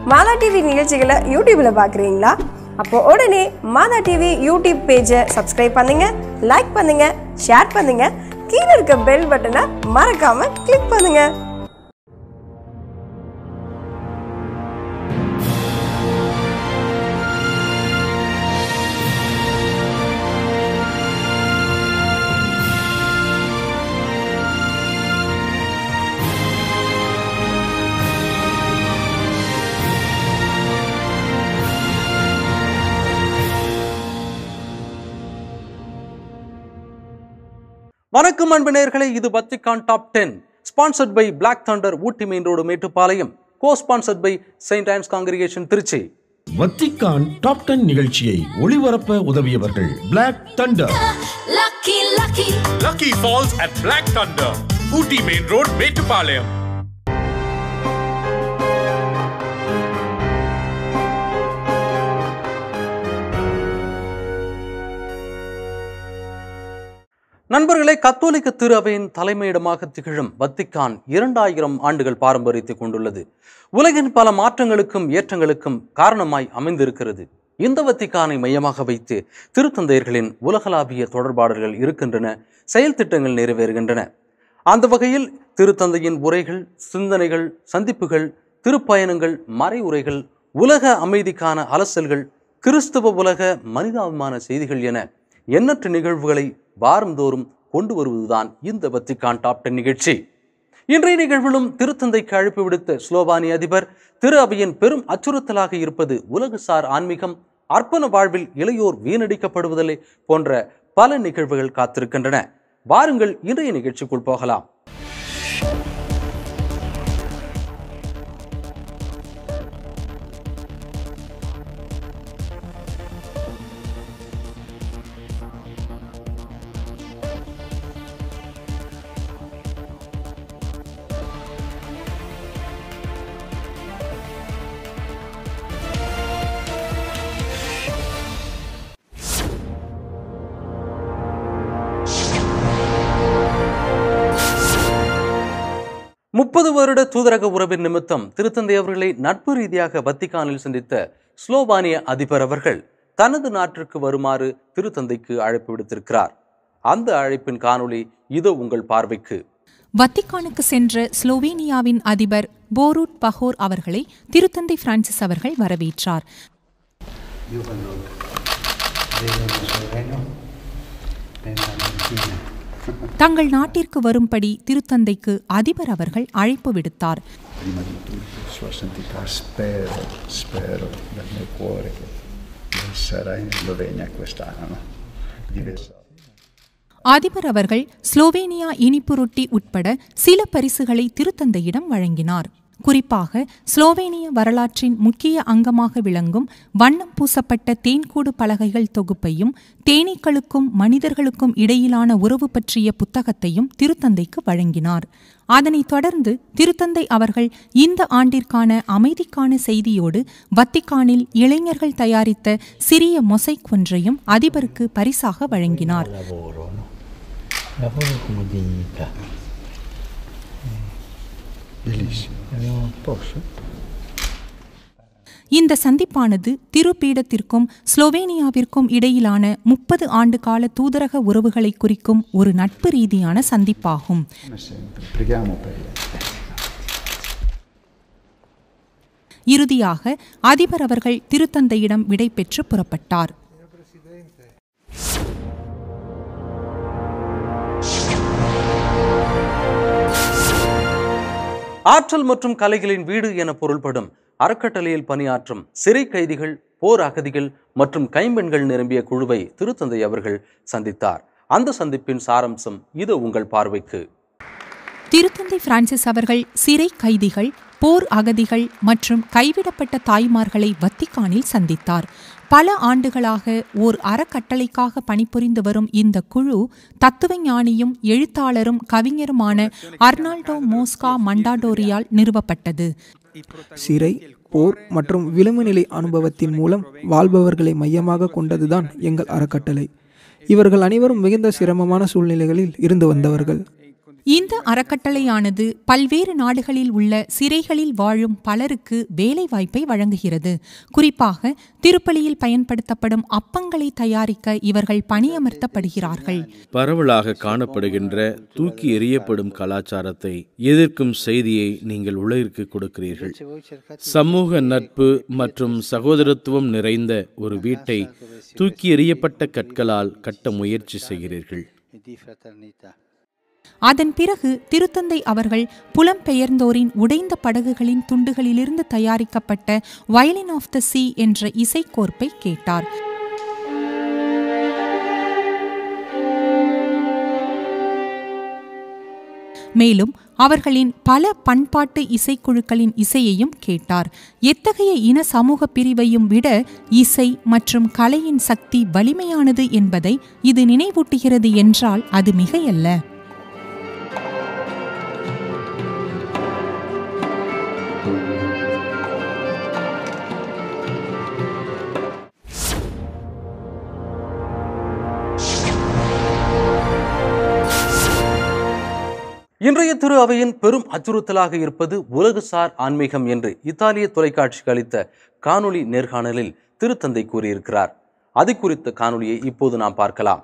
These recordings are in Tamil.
மாதா டிவி நிகழ்ச்சிகளை யூடியூப்ல பார்க்குறீங்களா அப்போ உடனே மாதா டிவி யூடியூப் பேஜை சப்ஸ்கிரைப் பண்ணுங்க லைக் பண்ணுங்க ஷேர் பண்ணுங்க கீழே இருக்க பெல் பட்டனை மறக்காம கிளிக் பண்ணுங்க வணக்கம் அன்பு நேயர்களே இது Vatican top ten sponsored by Black Thunder Ooty main road Mettupalayam co sponsored by Saint Ann's congregation Tiruchi Vatican top ten நிகழ்ச்சியை ஒளிபரப்ப உதவியவர்கள் Black Thunder Lucky, lucky. Lucky Falls at Black Thunder, Ooty Main Road, Metupalayam. நண்பர்களே கத்தோலிக்க திரு அவையின் தலைமையிடமாக திகழும் வத்திக்கான் இரண்டாயிரம் ஆண்டுகள் பாரம்பரியத்தை கொண்டுள்ளது உலகின் பல மாற்றங்களுக்கும் ஏற்றங்களுக்கும் காரணமாய் அமைந்திருக்கிறது இந்த வத்திக்கானை மையமாக வைத்து திருத்தந்தையர்களின் உலகளாவிய தொடர்பாடல்கள் இருக்கின்றன செயல் திட்டங்கள் நிறைவேறுகின்றன அந்த வகையில் திருத்தந்தையின் உரைகள் சிந்தனைகள் சந்திப்புகள் திருப்பயணங்கள் மறைவுரைகள் உலக அமைதிக்கான அலசல்கள் கிறிஸ்தவ உலக மனிதாபிமான செய்திகள் என எண்ணற்ற நிகழ்வுகளை வாரந்தோறும் கொண்டு வருவதுதான் இந்த வத்திக்கான் டாப் டென் நிகழ்ச்சி இன்றைய நிகழ்விலும் திருத்தந்தைக்கு அழைப்பு விடுத்த ஸ்லோவானிய அதிபர் திரு அவையின் பெரும் அச்சுறுத்தலாக இருப்பது உலகசார் ஆன்மீகம் அர்ப்பண வாழ்வில் இளையோர் வீணடிக்கப்படுவதில்லை போன்ற பல நிகழ்வுகள் காத்திருக்கின்றன வாருங்கள் இன்றைய நிகழ்ச்சிக்குள் போகலாம் முப்பது வருட தூதரக உறவின் நிமித்தம் திருத்தந்தை அவர்களை நட்பு ரீதியாக வத்திக்கானில் சந்தித்த ஸ்லோவானிய அதிபர் அவர்கள் தனது நாட்டிற்கு வருமாறு திருத்தந்தைக்கு அழைப்பு விடுத்திருக்கிறார் அந்த அழைப்பின் காணொளி இதோ உங்கள் பார்வைக்கு வத்திக்கானுக்கு சென்ற ஸ்லோவேனியாவின் அதிபர் போரூட் பஹோர் அவர்களை திருத்தந்தை பிரான்சிஸ் அவர்கள் வரவேற்றார் தங்கள் நாட்டிற்கு வரும்படி திருத்தந்தைக்கு அதிபர் அவர்கள் அழைப்பு விடுத்தார் prima di tutto sua santità spero, spero dal mio cuore che lei sarà in Slovenia quest'anno. Diverso. அதிபர் அவர்கள் ஸ்லோவேனியா இனிப்பு ரொட்டி உட்பட சில பரிசுகளை திருத்தந்தையிடம் வழங்கினார் குறிப்பாக ஸ்லோவேனிய வரலாற்றின் முக்கிய அங்கமாக விளங்கும் வண்ணம் பூசப்பட்ட தேன்கூடு பலகைகள் தொகுப்பையும் தேனீக்களுக்கும் மனிதர்களுக்கும் இடையிலான உறவு பற்றிய புத்தகத்தையும் திருத்தந்தைக்கு வழங்கினார் அதனைத் தொடர்ந்து திருத்தந்தை அவர்கள் இந்த ஆண்டிற்கான அமைதிக்கான செய்தியோடு வத்திக்கானில் இளைஞர்கள் தயாரித்த சிறிய மொசைக் ஒன்றையும் அதிபருக்கு பரிசாக வழங்கினார் lavoro, no? Lavoro come dignità. Bellissimo. Abbiamo- Posso? இந்த சந்திப்பானது திருப்பீடத்திற்கும் ஸ்லோவேனியாவிற்கும் இடையிலான முப்பது ஆண்டு கால தூதரக உறவுகளை குறிக்கும் ஒரு நட்பு ரீதியான சந்திப்பாகும் Come sempre, preghiamo per lei. இறுதியாக அதிபர் அவர்கள் திருத்தந்தையிடம் விடை பெற்று புறப்பட்டார் ஆற்றல் மற்றும் கலைகளின் வீடு என பொருள்படும் அறக்கட்டளையில் பணியாற்றும் சிறை கைதிகள் போர் அகதிகள் மற்றும் கைம்பெண்கள் நிரம்பிய குழுவை திருத்தந்தை அவர்கள் சந்தித்தார் அந்த சந்திப்பின் சாரம்சம் இது உங்கள் பார்வைக்கு திருத்தந்தை பிரான்சிஸ் அவர்கள் சிறை கைதிகள் போர் அகதிகள் மற்றும் கைவிடப்பட்ட தாய்மார்களை வத்திக்கானில் சந்தித்தார் பல ஆண்டுகளாக ஓர் அறக்கட்டளைக்காக பணிபுரிந்து வரும் இந்த குழு தத்துவஞானியும் எழுத்தாளரும் கவிஞருமான அர்னால்டோ மோஸ்கா மண்டாடோரியால் நிறுவப்பட்டது சிறை போர் மற்றும் விளிம்பு நிலை அனுபவத்தின் மூலம் வாழ்பவர்களை மையமாக கொண்டதுதான் எங்கள் அறக்கட்டளை இவர்கள் அனைவரும் மிகுந்த சிரமமான சூழ்நிலைகளில் இருந்து வந்தவர்கள் இந்த அறக்கட்டளையானது பல்வேறு நாடுகளில் உள்ள சிறைகளில் வாழும் பலருக்கு வேலைவாய்ப்பை வழங்குகிறது குறிப்பாக திருப்பலியில் பயன்படுத்தப்படும் அப்பங்களை தயாரிக்க இவர்கள் பணியமர்த்தப்படுகிறார்கள் பரவலாக காணப்படுகின்ற தூக்கி எறியப்படும் கலாச்சாரத்தை எதிர்க்கும் செய்தியை நீங்கள் உலகிற்கு கொடுக்கிறீர்கள் சமூக நட்பு மற்றும் சகோதரத்துவம் நிறைந்த ஒரு வீட்டை தூக்கி எறியப்பட்ட கற்களால் கட்ட முயற்சி செய்கிறீர்கள் அதன் பிறகு திருத்தந்தை அவர்கள் புலம்பெயர்ந்தோரின் உடைந்த படகுகளின் துண்டுகளிலிருந்து தயாரிக்கப்பட்ட வயலின் ஆஃப் த சி என்ற இசைக்கோர்ப்பை கேட்டார் மேலும் அவர்களின் பல பண்பாட்டு இசைக்குழுக்களின் இசையையும் கேட்டார் எத்தகைய இன சமூக பிரிவையும் விட இசை மற்றும் கலையின் சக்தி வலிமையானது என்பதை இது நினைவூட்டுகிறது என்றால் அது மிகையல்ல இன்றைய திரு அவையின் பெரும் அச்சுறுத்தலாக இருப்பது உலகுசார் ஆன்மீகம் என்று இத்தாலிய தொலைக்காட்சிக்கு அளித்த காணொளி நேர்காணலில் திருத்தந்தை கூறியிருக்கிறார் அது குறித்த காணொளியை இப்போது நாம் பார்க்கலாம்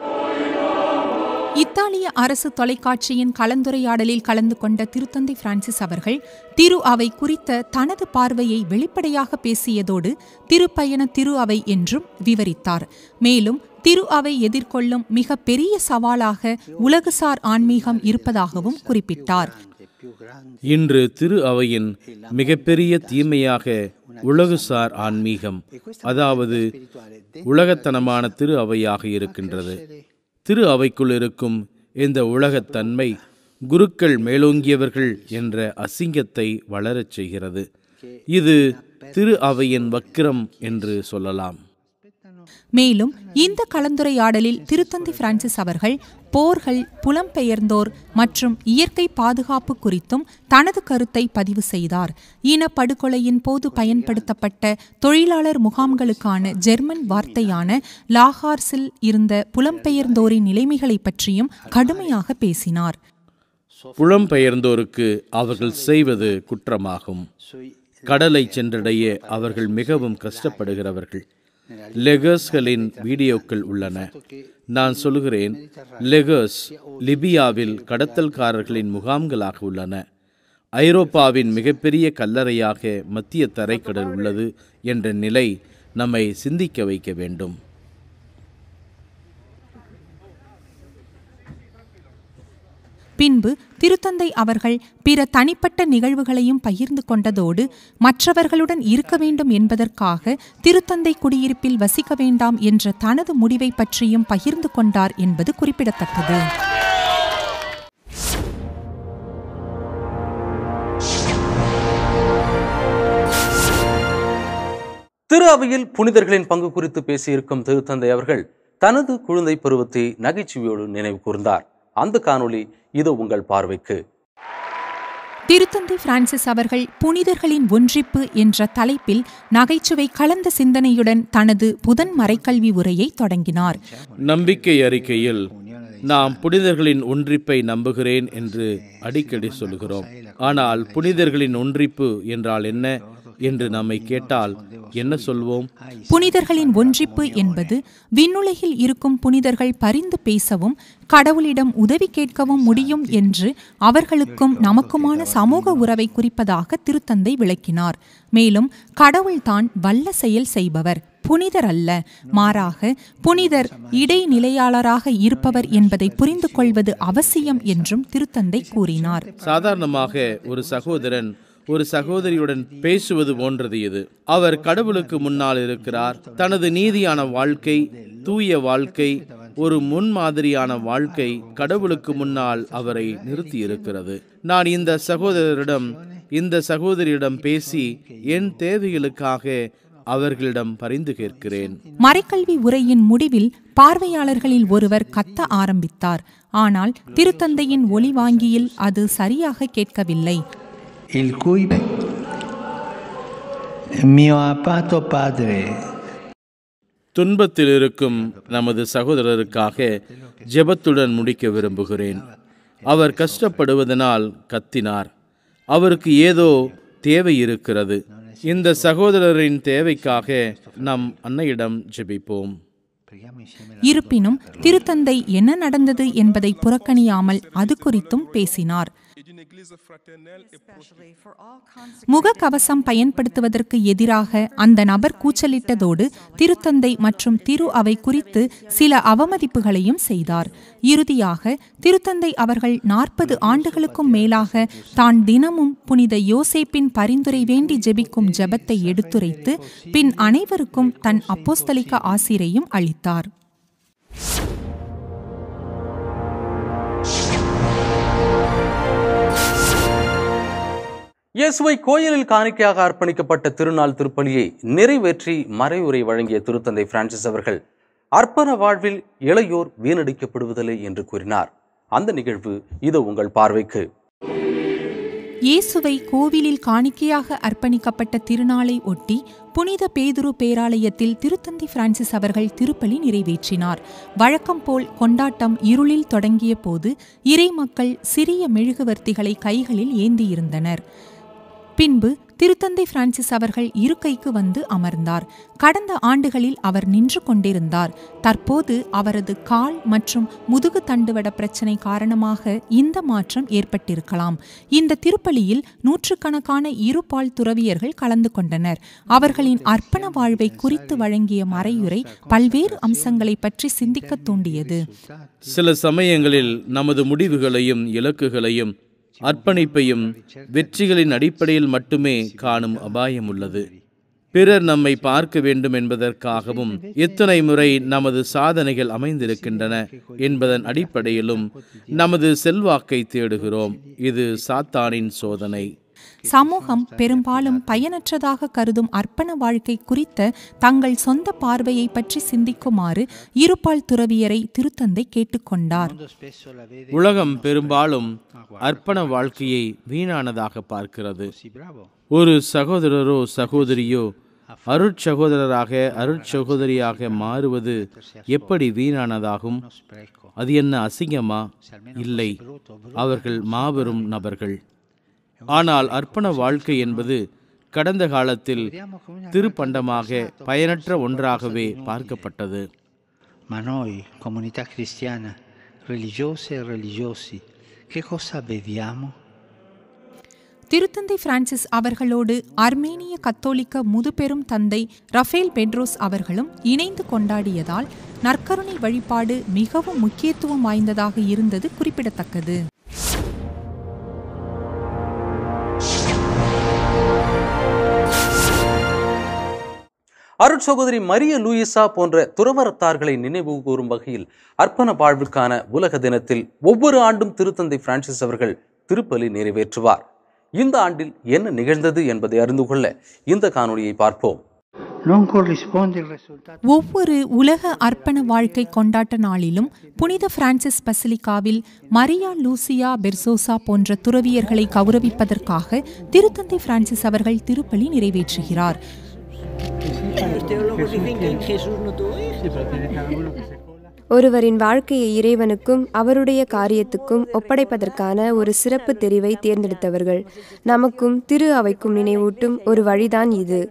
இத்தாலிய அரசு தொலைக்காட்சியின் கலந்துரையாடலில் கலந்து கொண்ட திருத்தந்தை பிரான்சிஸ் அவர்கள் திரு அவை குறித்த தனது பார்வையை வெளிப்படையாக பேசியதோடு திருப்பயண திரு அவை என்றும் விவரித்தார் மேலும் திரு அவை எதிர்கொள்ளும் மிக பெரிய சவாலாக உலகுசார் ஆன்மீகம் இருப்பதாகவும் குறிப்பிட்டார் இன்று திரு அவையின் மிகப்பெரிய தீமையாக உலகுசார் ஆன்மீகம் அதாவது உலகத்தனமான திரு அவையாக இருக்கின்றது திரு அவைக்குள் இருக்கும் இந்த உலகத்தன்மை குருக்கள் மேலோங்கியவர்கள் என்ற அசிங்கத்தை வளரச் செய்கிறது இது திரு அவையின் வக்கிரம் என்று சொல்லலாம் மேலும் இந்த கலந்துரையாடலில் திருத்தந்தை பிரான்சிஸ் அவர்கள் போர்கள் புலம்பெயர்ந்தோர் மற்றும் இயற்கை பாதுகாப்பு குறித்தும் தனது கருத்தை பதிவு செய்தார் இனப்படுகொலையின் போது பயன்படுத்தப்பட்ட தொழிலாளர் முகாம்களுக்கான ஜெர்மன் வார்த்தையான லாகார்ஸில் இருந்த புலம்பெயர்ந்தோரின் நிலைமைகளை பற்றியும் கடுமையாக பேசினார் புலம்பெயர்ந்தோருக்கு அவர்கள் செய்வது குற்றமாகும் கடலை சென்றடைய அவர்கள் மிகவும் கஷ்டப்படுகிறவர்கள் லெகர்ஸ்களின் வீடியோக்கள் உள்ளன நான் சொல்கிறேன் லெகர்ஸ் லிபியாவில் கடத்தல்காரர்களின் முகாம்களாக உள்ளன ஐரோப்பாவின் மிகப்பெரிய கல்லறையாக மத்திய தரைக்கடல் உள்ளது என்ற நிலை நம்மை சிந்திக்க வைக்க வேண்டும் பின்பு திருத்தந்தை அவர்கள் பிற தனிப்பட்ட நிகழ்வுகளையும் பகிர்ந்து கொண்டதோடு மற்றவர்களுடன் இருக்க வேண்டும் என்பதற்காக திருத்தந்தை குடியிருப்பில் வசிக்க வேண்டாம் என்ற தனது முடிவை பற்றியும் பகிர்ந்து கொண்டார் என்பது குறிப்பிடத்தக்கது திரு அவையில் புனிதர்களின் பங்கு குறித்து பேசியிருக்கும் திருத்தந்தை அவர்கள் தனது குழந்தை பருவத்தை நகைச்சுவையோடு நினைவு கூர்ந்தார் அந்த காணொளி இது உங்கள் பார்வைக்கு திருத்தந்தை பிரான்சிஸ் அவர்கள் புனிதர்களின் ஒன்றிப்பு என்ற தலைப்பில் நகைச்சுவை கலந்த சிந்தனையுடன் தனது புதன் மறைக்கல்வி உரையை தொடங்கினார் நம்பிக்கை அறிக்கையில் நாம் புனிதர்களின் ஒன்றிப்பை நம்புகிறேன் என்று அடிக்கடி சொல்கிறோம் ஆனால் புனிதர்களின் ஒன்றிப்பு என்றால் என்ன என்று நம்மை கேட்டால் என்ன சொல்வோம் புனிதர்களின் ஒன்றிப்பு என்பது விண்ணுலகில் இருக்கும் புனிதர்கள் பரிந்து பேசவும் கடவுளிடம் உதவி கேட்கவும் முடியும் என்று அவர்களுக்கும் நமக்குமான சமூக உறவை குறிப்பதாக திருத்தந்தை விளக்கினார் மேலும் கடவுள்தான் வல்ல செயல் செய்பவர் புனிதர் அல்ல மாறாக புனிதர் இடைநிலையாளராக இருப்பவர் என்பதை புரிந்து கொள்வது அவசியம் என்றும் திருத்தந்தை கூறினார் சாதாரணமாக ஒரு சகோதரன் ஒரு சகோதரியுடன் பேசுவது போன்றது இது அவர் கடவுளுக்கு முன்னால் இருக்கிறார் தனது நீதியான வாழ்க்கை தூய வாழ்க்கை ஒரு முன்மாதிரியான வாழ்க்கை கடவுளுக்கு முன்னால் அவரை நிறுத்தி இருக்கிறது நான் இந்த சகோதரரிடம் இந்த சகோதரியிடம் பேசி என் தேவைகளுக்காக அவர்களிடம் பரிந்து கேட்கிறேன் மறைக்கல்வி உரையின் முடிவில் பார்வையாளர்களில் ஒருவர் கத்த ஆரம்பித்தார் ஆனால் திருத்தந்தையின் ஒளி வாங்கியில் அது சரியாக கேட்கவில்லை il cui mio amato padre துன்பத்தில் இருக்கும் நமது சகோதரருக்காக ஜெபத்துடன் முடிக்க விரும்புகிறேன் அவர் கஷ்டப்படுவதனால் கத்தினார் அவருக்கு ஏதோ தேவை இருக்கிறது இந்த சகோதரரின் தேவைக்காக நம் அன்னையிடம் ஜெபிப்போம் இருப்பினும் திருத்தந்தை என்ன நடந்தது என்பதை புறக்கணியாமல் அது குறித்தும் பேசினார் முகக்கவசம் பயன்படுத்துவதற்கு எதிராக அந்த நபர் கூச்சலிட்டதோடு திருத்தந்தை மற்றும் திரு அவை குறித்து சில அவமதிப்புகளையும் செய்தார் இறுதியாக திருத்தந்தை அவர்கள் நாற்பது ஆண்டுகளுக்கும் மேலாக தான் தினமும் புனித யோசேப்பின் பரிந்துரை வேண்டி ஜெபிக்கும் ஜெபத்தை எடுத்துரைத்து பின் அனைவருக்கும் தன் அப்போஸ்தலிக்க ஆசிரையும் அளித்தார் இயேசுவை கோயிலில் காணிக்கையாக அர்ப்பணிக்கப்பட்ட திருநாள் திருப்பலியை நிறைவேற்றி மறைவுரை வழங்கிய திருத்தந்தை பிரான்சிஸ் அவர்கள் அர்ப்பண வாழ்வில் இளையோர் வீணடிக்கப்படுவதில்லை என்று கூறினார் அந்த நிகழ்வு இது உங்கள் பார்வைக்கு இயேசுவை கோவிலில் காணிக்கையாக அர்ப்பணிக்கப்பட்ட திருநாளை ஒட்டி புனித பேதுரு பேராலயத்தில் திருத்தந்தை பிரான்சிஸ் அவர்கள் திருப்பலி நிறைவேற்றினார் வழக்கம் போல் கொண்டாட்டம் இருளில் தொடங்கிய போது இறை மக்கள் சிறிய மெழுகுவர்த்திகளை கைகளில் ஏந்தியிருந்தனர் பின்பு திருத்தந்தை பிரான்சிஸ் அவர்கள் இருக்கைக்கு வந்து அமர்ந்தார் கடந்த ஆண்டுகளில் அவர் நின்று கொண்டிருந்தார் தற்போது அவரது கால் மற்றும் முதுகு தண்டுவட பிரச்சனை காரணமாக இந்த மாற்றம் ஏற்பட்டிருக்கலாம் இந்த திருப்பலியில் நூற்றுக்கணக்கான இருபால் துறவியர்கள் கலந்து கொண்டனர் அவர்களின் அர்ப்பண வாழ்வை குறித்து வழங்கிய மறையுரை பல்வேறு அம்சங்களை பற்றி சிந்திக்க தூண்டியது சில சமயங்களில் நமது முடிவுகளையும் இலக்குகளையும் அர்ப்பணிப்பையும் வெற்றிகளின் அடிப்படையில் மட்டுமே காணும் அபாயம் உள்ளது பிறர் நம்மை பார்க்க வேண்டும் என்பதற்காகவும் எத்தனை முறை நமது சாதனைகள் அமைந்திருக்கின்றன என்பதன் அடிப்படையிலும் நமது செல்வாக்கை தேடுகிறோம் இது சாத்தானின் சோதனை சமூகம் பெரும்பாலும் பயனற்றதாக கருதும் அர்ப்பண வாழ்க்கை குறித்த தங்கள் சொந்த பார்வையை பற்றி சிந்திக்குமாறு இருபால் துறவியரை திருத்தந்தை கேட்டுக்கொண்டார் உலகம் பெரும்பாலும் அர்ப்பண வாழ்க்கையை வீணானதாக பார்க்கிறது ஒரு சகோதரரோ சகோதரியோ அருட்சகோதரராக அருட்சகோதரியாக மாறுவது எப்படி வீணானதாகும் அது என்ன அசிங்கமா இல்லை அவர்கள் மாபெரும் நபர்கள் ஆனால் அர்ப்பண வாழ்க்கை என்பது கடந்த காலத்தில் திருப்பண்டமாக பயனற்ற ஒன்றாகவே பார்க்கப்பட்டது Ma noi, comunità cristiana, religiose e religiosi, che cosa vediamo? திருத்தந்தை பிரான்சிஸ் அவர்களோடு அர்மேனிய கத்தோலிக்க முதுபெரும் தந்தை ரஃபேல் பெட்ரோஸ் அவர்களும் இணைந்து கொண்டாடியதால் நற்கருணை வழிபாடு மிகவும் முக்கியத்துவம் வாய்ந்ததாக இருந்தது குறிப்பிடத்தக்கது அருட்சகோதரி மரிய லூயிசா போன்ற துறவரத்தார்களை நினைவு கூறும் வகையில் அர்ப்பண வாழ்வுக்கான உலக தினத்தில் ஒவ்வொரு ஆண்டும் திருத்தந்தை பிரான்சிஸ் அவர்கள் திருப்பலி நிறைவேற்றுவார் இந்த ஆண்டில் என்ன நிகழ்ந்தது என்பதை அறிந்து கொள்ள இந்த காணொளியை பார்ப்போம் Non corrisponde il risultato. ஒவ்வொரு உலக அர்ப்பண வாழ்க்கை கொண்டாட்ட நாளிலும் புனித பிரான்சிஸ் பசிலிகாவில் மரியா லூசியா பெர்சோசா போன்ற துறவியர்களை கௌரவிப்பதற்காக திருத்தந்தை பிரான்சிஸ் அவர்கள் திருப்பலி நிறைவேற்றுகிறார் ஒருவரின் வாழ்க்கையை இறைவனுக்கும் அவருடைய காரியத்துக்கும் ஒப்படைப்பதற்கான ஒரு சிறப்பு தெரிவை தேர்ந்தெடுத்தவர்கள் நமக்கும் திரு அவைக்கும் நினைவூட்டும் ஒரு வழிதான் இது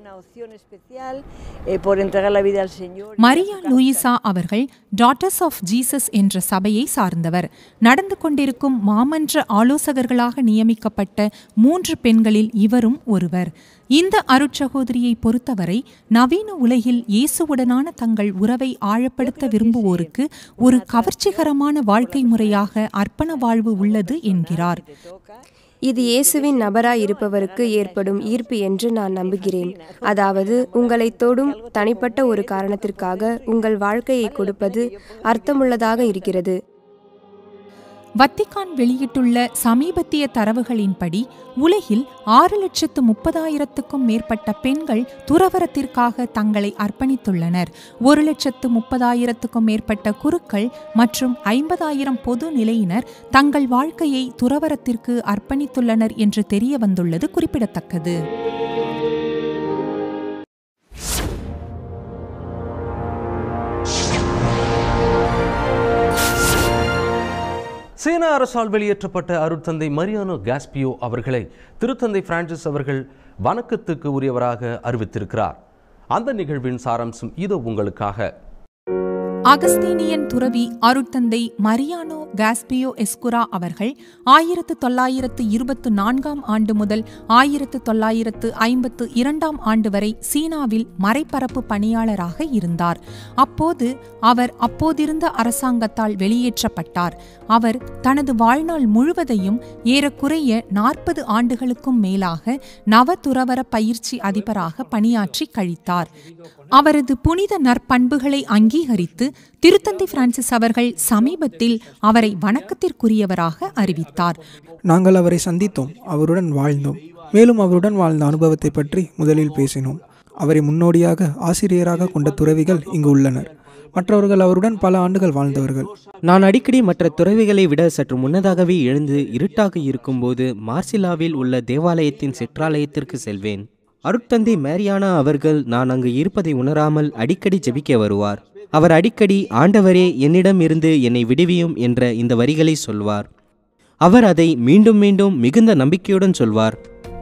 மரியா லூயிசா அவர்கள் டாட்டர்ஸ் ஆஃப் ஜீசஸ் என்ற சபையை சார்ந்தவர் நடந்து கொண்டிருக்கும் மாமன்ற ஆலோசகர்களாக நியமிக்கப்பட்ட மூன்று பெண்களில் இவரும் ஒருவர் இந்த அருட்சகோதரியை பொறுத்தவரை நவீன உலகில் இயேசுவுடனான தங்கள் உறவை ஆழப்படுத்த விரும்புவோருக்கு ஒரு கவர்ச்சிகரமான வாழ்க்கை முறையாக அர்ப்பண வாழ்வு உள்ளது என்கிறார் இது இயேசுவின் நபராய் இருப்பவருக்கு ஏற்படும் ஈர்ப்பு என்று நான் நம்புகிறேன் அதாவது உங்களை தொடும் தனிப்பட்ட ஒரு காரணத்திற்காக உங்கள் வாழ்க்கையை கொடுப்பது அர்த்தமுள்ளதாக இருக்கிறது வத்திக்கான் வெளியிட்டுள்ள சமீபத்திய தரவுகளின்படி உலகில் ஆறு லட்சத்து முப்பதாயிரத்துக்கும் மேற்பட்ட பெண்கள் துறவரத்திற்காக தங்களை அர்ப்பணித்துள்ளனர் ஒரு லட்சத்து முப்பதாயிரத்துக்கும் மேற்பட்ட குருக்கள் மற்றும் ஐம்பதாயிரம் பொது நிலையினர் தங்கள் வாழ்க்கையை துறவரத்திற்கு அர்ப்பணித்துள்ளனர் என்று தெரிய வந்துள்ளது குறிப்பிடத்தக்கது சீன அரசால் வெளியேற்றப்பட்ட அருட்தந்தை மரியானோ காஸ்பியோ அவர்களை திருத்தந்தை பிரான்சிஸ் அவர்கள் வணக்கத்துக்கு உரியவராக அறிவித்திருக்கிறார் அந்த நிகழ்வின் சாராம்சம் இதோ உங்களுக்காக அகஸ்தீனியன் துறவி அருட்தந்தை மரியானோ காஸ்பியோ எஸ்குரா அவர்கள் ஆயிரத்து தொள்ளாயிரத்து இருபத்து நான்காம் ஆண்டு முதல் ஆயிரத்து தொள்ளாயிரத்து ஐம்பத்து இரண்டாம் ஆண்டு வரை சீனாவில் மறைப்பரப்பு பணியாளராக இருந்தார் அப்போது அவர் அப்போதிருந்த அரசாங்கத்தால் வெளியேற்றப்பட்டார் அவர் தனது வாழ்நாள் முழுவதையும் ஏறக்குறைய நாற்பது ஆண்டுகளுக்கும் மேலாக நவதுறவர பயிற்சி அதிபராக பணியாற்றி கழித்தார் அவரது புனித நற்பண்புகளை அங்கீகரித்து திருத்தந்தை பிரான்சிஸ் அவர்கள் சமீபத்தில் அவரை வணக்கத்திற்குரியவராக அறிவித்தார் நாங்கள் அவரை சந்தித்தோம் அவருடன் வாழ்ந்தோம் மேலும் அவருடன் வாழ்ந்த அனுபவத்தை பற்றி முதலில் பேசினோம் அவரை முன்னோடியாக ஆசிரியராக கொண்ட துறவிகள் இங்கு உள்ளனர் மற்றவர்கள் அவருடன் பல ஆண்டுகள் வாழ்ந்தவர்கள் நான் அடிக்கடி மற்ற துறவிகளை விட சற்று முன்னதாகவே எழுந்து இருட்டாக இருக்கும்போது மார்சிலாவில் உள்ள தேவாலயத்தின் சிற்றாலயத்திற்கு செல்வேன் அருட்தந்தை மேரியானா அவர்கள் நான் அங்கு இருப்பதை உணராமல் அடிக்கடி ஜெபிக்க வருவார் அவர் அடிக்கடி ஆண்டவரே என்னிடம் இருந்து என்னை விடுவியும் என்ற இந்த வரிகளை சொல்வார் அவர் அதை மீண்டும் மீண்டும் மிகுந்த நம்பிக்கையுடன் சொல்வார்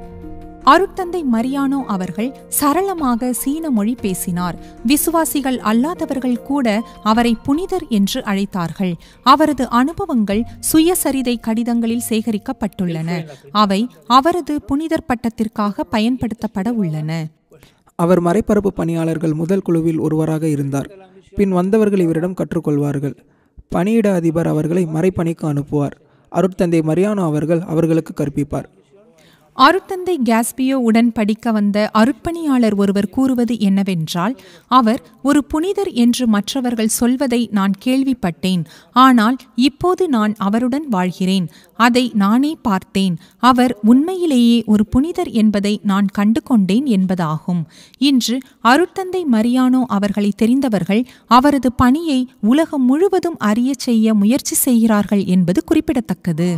அருட்தந்தை மரியானோ அவர்கள் சரளமாக சீன மொழி பேசினார் விசுவாசிகள் அல்லாதவர்கள் கூட அவரை புனிதர் என்று அழைத்தார்கள் அவரது அனுபவங்கள் சுயசரிதை கடிதங்களில் சேகரிக்கப்பட்டுள்ளன அவை அவரது புனிதர் பட்டத்திற்காக பயன்படுத்தப்பட உள்ளன அவர் மறைப்பரப்பு பணியாளர்கள் முதல் குழுவில் ஒருவராக இருந்தார் பின் வந்தவர்கள் இவரிடம் கற்றுக்கொள்வார்கள் பணியிட அதிபர் அவர்களை மறைப்பணிக்கு அனுப்புவார் அருட்தந்தை மரியானோ அவர்கள் அவர்களுக்கு கற்பிப்பார் அருட்தந்தை காஸ்பியோ உடன் படிக்க வந்த அருட்பணியாளர் ஒருவர் கூறுவது என்னவென்றால் அவர் ஒரு புனிதர் என்று மற்றவர்கள் சொல்வதை நான் கேள்விப்பட்டேன் ஆனால் இப்போது நான் அவருடன் வாழ்கிறேன் அதை நானே பார்த்தேன் அவர் உண்மையிலேயே ஒரு புனிதர் என்பதை நான் கண்டு கொண்டேன் என்பதாகும் இன்று அருட்தந்தை மரியானோ அவர்களை தெரிந்தவர்கள் அவரது பணியை உலகம் முழுவதும் அறியச் செய்ய முயற்சி செய்கிறார்கள் என்பது குறிப்பிடத்தக்கது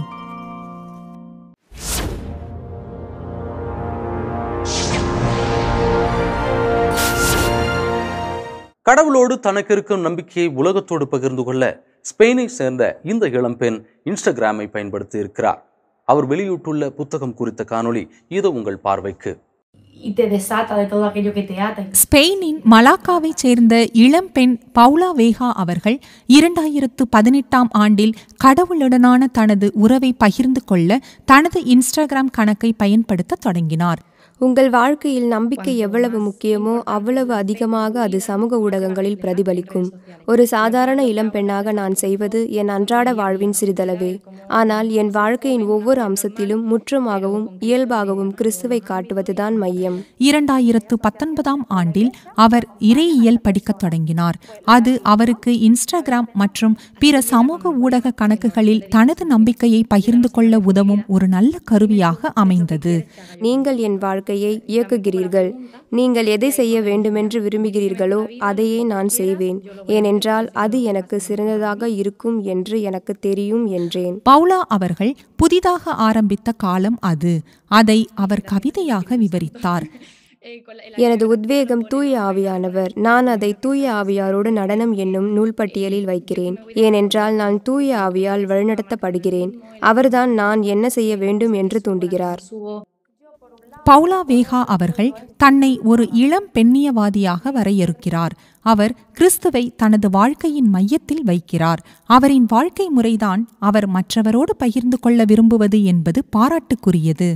கடவுளோடு தனக்கு இருக்கும் நம்பிக்கையை உலகத்தோடு பகிர்ந்து கொள்ள ஸ்பெயினை சேர்ந்த இந்த இளம்பெண் இன்ஸ்டாகிராமை பயன்படுத்தி இருக்கிறார் அவர் வெளியிட்டுள்ள புத்தகம் குறித்த காணொளி இது உங்கள் பார்வைக்கு y te desata de todo aquello que te ata. ஸ்பெயினின் மலாக்காவைச் சேர்ந்த இளம்பெண் பவுலா வேகா அவர்கள் இரண்டாயிரத்து பதினெட்டாம் ஆண்டில் கடவுளுடனான தனது உறவை பகிர்ந்து கொள்ள தனது இன்ஸ்டாகிராம் கணக்கை பயன்படுத்த தொடங்கினார் உங்கள் வாழ்க்கையில் நம்பிக்கை எவ்வளவு முக்கியமோ அவ்வளவு அதிகமாக அது சமூக ஊடகங்களில் பிரதிபலிக்கும் ஒரு சாதாரண இளம் பெண்ணாக நான் செய்வது என் அன்றாட வாழ்வின் சிறிதளவே ஆனால் என் வாழ்க்கையின் ஒவ்வொரு அம்சத்திலும் முற்றுமாகவும் இயல்பாகவும் கிறிஸ்துவை காட்டுவதுதான் மையம் இரண்டாயிரத்து பத்தொன்பதாம் ஆண்டில் அவர் இறையியல் படிக்கத் தொடங்கினார் அது அவருக்கு இன்ஸ்டாகிராம் மற்றும் பிற சமூக ஊடக கணக்குகளில் தனது நம்பிக்கையை பகிர்ந்து கொள்ள உதவும் ஒரு நல்ல கருவியாக அமைந்தது நீங்கள் என் வாழ்க்கையை இயக்குகிறீர்கள் நீங்கள் எதை செய்ய வேண்டுமென்று விரும்புகிறீர்களோ அதையே நான் செய்வேன் ஏனென்றால் அது எனக்கு சிறந்ததாக இருக்கும் என்று எனக்கு தெரியும் என்றேன் பவுலா அவர்கள் புதிதாக ஆரம்பித்த காலம் அது அதை அவர் கவிதையாக விவரித்தார் எனது உத்வேகம் தூய ஆவியானவர் நான் அதை தூய ஆவியாரோடு நடனம் என்னும் நூல்பட்டியலில் வைக்கிறேன் ஏனென்றால் நான் தூய ஆவியால் வழிநடத்தப்படுகிறேன் அவர்தான் நான் என்ன செய்ய வேண்டும் என்று தூண்டுகிறார் பவுலா வேகா அவர்கள் தன்னை ஒரு இளம் பெண்ணியவாதியாக வரையறுக்கிறார் அவர் கிறிஸ்துவை தனது வாழ்க்கையின் மையத்தில் வைக்கிறார் அவரின் வாழ்க்கை முறைதான் அவர் மற்றவரோடு பகிர்ந்து கொள்ள விரும்புவது என்பது பாராட்டுக்குரியது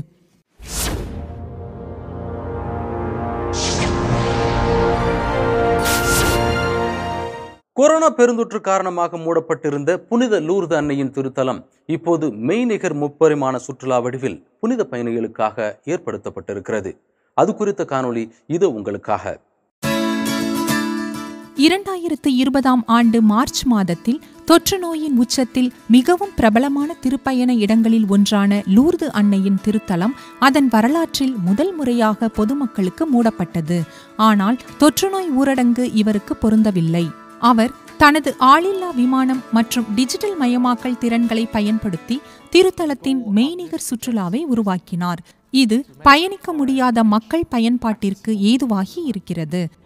கொரோனா பெருந்தொற்று காரணமாக மூடப்பட்டிருந்த புனித லூர்து அன்னையின் திருத்தலம் இப்போது மெய்நிகர் முப்பரிமாண சுற்றுலா வடிவில் புனித பயணிகளுக்காக ஏற்படுத்தப்பட்டிருக்கிறது அது குறித்த காணொளி இது உங்களுக்காக இரண்டாயிரத்து இருபதாம் ஆண்டு மார்ச் மாதத்தில் தொற்று நோயின் உச்சத்தில் மிகவும் பிரபலமான திருப்பயண இடங்களில் ஒன்றான லூர்து அன்னையின் திருத்தலம் அதன் வரலாற்றில் முதல் முறையாக பொதுமக்களுக்கு மூடப்பட்டது ஆனால் தொற்றுநோய் ஊரடங்கு இவருக்கு பொருந்தவில்லை அவர் தனது ஆளில்லா விமானம் மற்றும் டிஜிட்டல் மயமாக்கல் திறன்களை பயன்படுத்தி திருத்தலத்தின் மெய்நிகர் சுற்றுலாவை உருவாக்கினார் இது பயணிக்க முடியாத மக்கள் பயன்பாட்டிற்கு ஏதுவாகி இருக்கிறது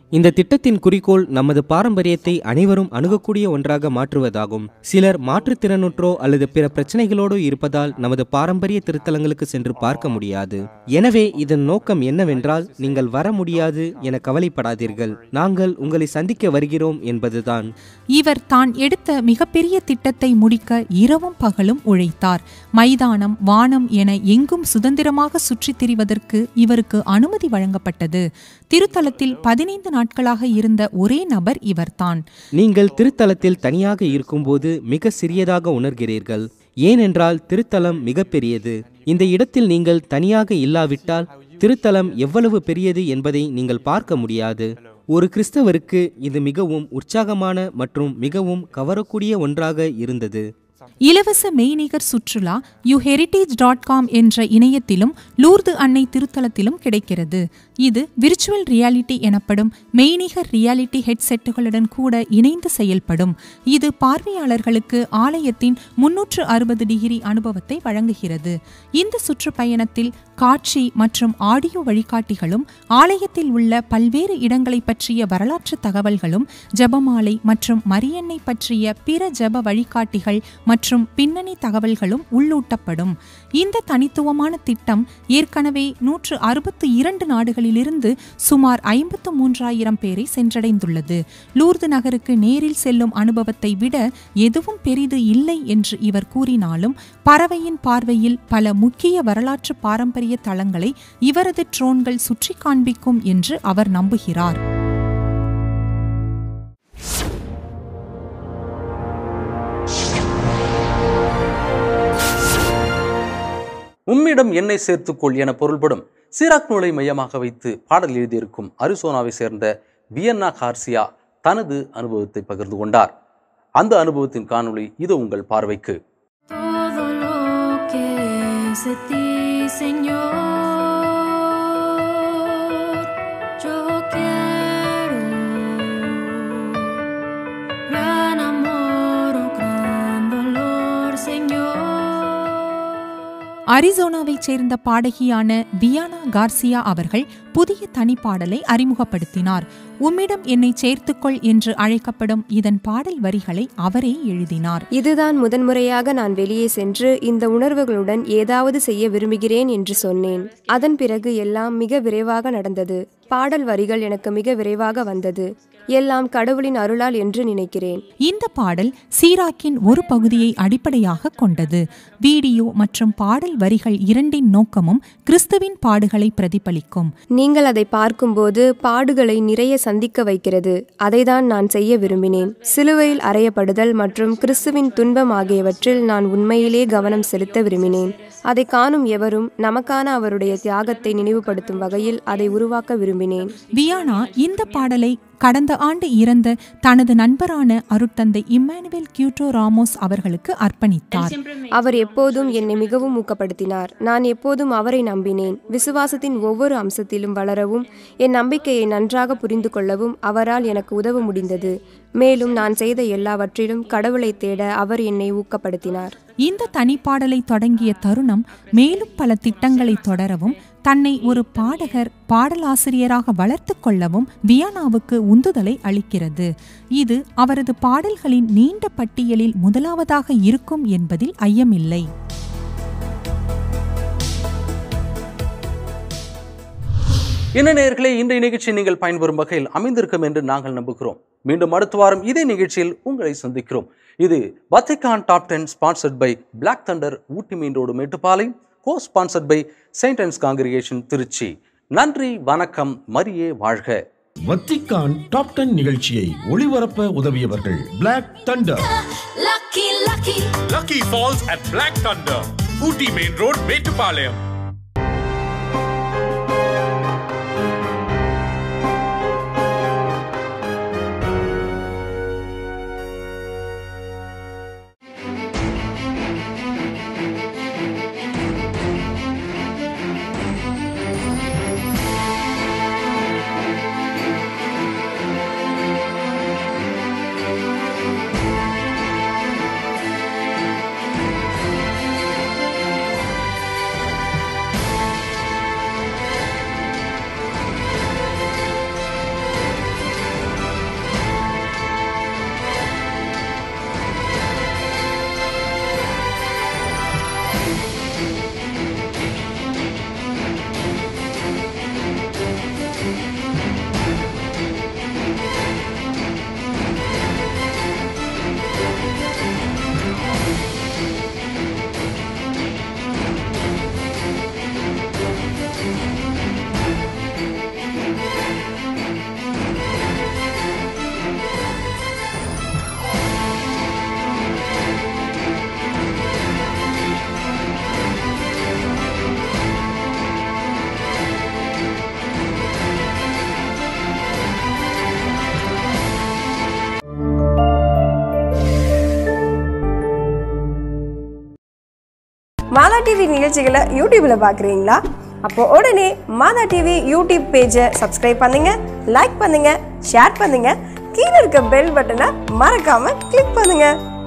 இந்த திட்டத்தின் குறிக்கோள் நமது பாரம்பரியத்தை அனைவரும் அணுகக்கூடிய ஒன்றாக மாற்றுவதாகும் சிலர் மாற்றுத்திறனுற்றோ அல்லது பிற பிரச்சனைகளோடு இருப்பதால் நமது பாரம்பரிய திருத்தலங்களுக்கு சென்று பார்க்க முடியாது எனவே இதன் நோக்கம் என்னவென்றால் நீங்கள் வர முடியாது என கவலைப்படாதீர்கள் நாங்கள் உங்களை சந்திக்க வருகிறோம் என்பதுதான் இவர் தான் எடுத்த மிகப்பெரிய திட்டத்தை முடிக்க இரவும் பகலும் உழைத்தார் மைதானம் வானம் என எங்கும் சுதந்திரமாக சுற்றித் திரிவதற்கு இவருக்கு அனுமதி வழங்கப்பட்டது திருத்தலத்தில் பதினைந்து நாட்களாக இருந்த ஒரே நபர் இவர்தான் நீங்கள் திருத்தலத்தில் தனியாக இருக்கும்போது மிக சிறியதாக உணர்கிறீர்கள் ஏனென்றால் திருத்தலம் மிகப்பெரியது இந்த இடத்தில் நீங்கள் தனியாக இல்லாவிட்டால் திருத்தலம் எவ்வளவு பெரியது என்பதை நீங்கள் பார்க்க முடியாது ஒரு கிறிஸ்தவருக்கு இது மிகவும் உற்சாகமான மற்றும் மிகவும் கவரக்கூடிய ஒன்றாக இருந்தது இலவச மெய்நிகர் சுற்றுலா யூ ஹெரிட்டேஜ் டாட் காம் என்ற இணையத்திலும் லூர்து அன்னை திருத்தலத்திலும் கிடைக்கிறது இது விர்ச்சுவல் ரியாலிட்டி எனப்படும் மெய்நிகர் ரியாலிட்டி ஹெட்செட்டுகளுடன் கூட இணைந்து செயல்படும் இது பார்வையாளர்களுக்கு ஆலயத்தின் முன்னூற்று அறுபது டிகிரி அனுபவத்தை வழங்குகிறது இந்த சுற்றுப்பயணத்தில் காட்சி மற்றும் ஆடியோ வழிகாட்டிகளும் ஆலயத்தில் உள்ள பல்வேறு இடங்களை பற்றிய வரலாற்று தகவல்களும் ஜெபமாலை மற்றும் மரியன்னை பற்றிய பிற ஜெப வழிகாட்டிகள் மற்றும் பின்னணி தகவல்களும் உள்ளூட்டப்படும் இந்த தனித்துவமான திட்டம் ஏற்கனவே நூற்று அறுபத்து இரண்டு நாடுகளிலிருந்து சுமார் ஐம்பத்து மூன்றாயிரம் பேரை சென்றடைந்துள்ளது லூர்து நகருக்கு நேரில் செல்லும் அனுபவத்தை விட எதுவும் பெரிது இல்லை என்று இவர் கூறினாலும் பறவையின் பார்வையில் பல முக்கிய வரலாற்று பாரம்பரிய தளங்களை இவரது ட்ரோன்கள் சுற்றி காண்பிக்கும் என்று அவர் நம்புகிறார் உம்மிடம் எண்ணெய் சேர்த்துக்கொள் என பொருள்படும் சீராக் நூலை மையமாக வைத்து பாடல் எழுதியிருக்கும் அரிசோனாவை சேர்ந்த வியன்னா கார்சியா தனது அனுபவத்தை பகிர்ந்து கொண்டார் அந்த அனுபவத்தின் காணொளி இது உங்கள் பார்வைக்கு Todo lo que es de ti, Señor, yo quiero. Gran amor, oh gran dolor, Señor. அரிசோனாவைச் சேர்ந்த பாடகியான வியானா கார்சியா அவர்கள் புதிய தனிப்பாடலை அறிமுகப்படுத்தினார் உம்மிடம் என்னை சேர்த்துக்கொள் என்று அழைக்கப்படும் இதன் பாடல் வரிகளை அவரே எழுதினார் இதுதான் முதன்முறையாக நான் வெளியே சென்று இந்த உணர்வுகளுடன் ஏதாவது செய்ய விரும்புகிறேன் என்று சொன்னேன் அதன் பிறகு எல்லாம் மிக விரைவாக நடந்தது பாடல் வரிகள் எனக்கு மிக விரைவாக வந்தது எல்லாம் கடவுளின் அருளால் என்று நினைக்கிறேன் இந்த பாடல் சீராக்கின் ஒரு பகுதியை அடிப்படையாக கொண்டது வீடியோ மற்றும் பாடல் வரிகள் இரண்டின் நோக்கமும் கிறிஸ்துவின் பாடுகளை பிரதிபலிக்கும் நீங்கள் அதை பார்க்கும்போது பாடுகளை நிறைய சந்திக்க வைக்கிறது அதைதான் நான் செய்ய விரும்பினேன் சிலுவையில் அறையப்படுதல் மற்றும் கிறிஸ்துவின் துன்பம் ஆகியவற்றில் நான் உண்மையிலே கவனம் செலுத்த விரும்பினேன் அதை காணும் எவரும் நமக்கான அவருடைய தியாகத்தை நினைவுபடுத்தும் வகையில் அதை உருவாக்க விரும்பினேன் வியானா இந்த பாடலை கடந்த ஆண்டு இறந்த தனது நண்பரான அருட்தந்தை இம்மானுவேல் கியூட்டோ ராமோஸ் அவர்களுக்கு அர்ப்பணித்தார் அவர் எப்போதும் என்னை மிகவும் ஊக்கப்படுத்தினார் நான் எப்போதும் அவரை நம்பினேன் விசுவாசத்தின் ஒவ்வொரு அம்சத்திலும் வளரவும் என் நம்பிக்கையை நன்றாக புரிந்து கொள்ளவும் அவரால் எனக்கு உதவ முடிந்தது மேலும் நான் செய்த எல்லாவற்றிலும் கடவுளை தேட அவர் என்னை ஊக்கப்படுத்தினார் இந்த தனிப்பாடலை தொடங்கிய தருணம் மேலும் பல திட்டங்களை தொடரவும் தன்னை ஒரு பாடகர் பாடலாசிரியராக வளர்த்து கொள்ளவும் வியானாவுக்கு உந்துதலை அளிக்கிறது இது அவரது பாடல்களின் நீண்ட பட்டியலில் முதலாவதாக இருக்கும் என்பதில் ஐயமில்லை என்ன நேயர்களே இன்றைய நிகழ்ச்சி நீங்கள் பயன்பெறும் வகையில் அமைந்திருக்கும் என்று நாங்கள் நம்புகிறோம் மீண்டும் அடுத்த வாரம் இதே நிகழ்ச்சியில் உங்களை சந்திக்கிறோம் இது Vatican top ten sponsored by Black Thunder Ooty main road Mettupalayam co sponsored by Saint Ann's congregation Tiruchi நன்றி வணக்கம் மரியே வாழ்க வத்திக்கான் டாப் டென் நிகழ்ச்சியை ஒளிபரப்ப உதவியவர்கள் Black Thunder Lucky, lucky. Lucky Falls at Black Thunder, Ooty Main Road, Metupalayam. Madha TV நிகழ்ச்சிகளை யூடியூப்ல பார்க்குறீங்களா அப்போ உடனே மாதா டிவி யூடியூப் பேஜை சப்ஸ்கிரைப் பண்ணுங்க லைக் பண்ணுங்க ஷேர் பண்ணுங்க கீழே இருக்க பெல் பட்டனை மறக்காம கிளிக் பண்ணுங்க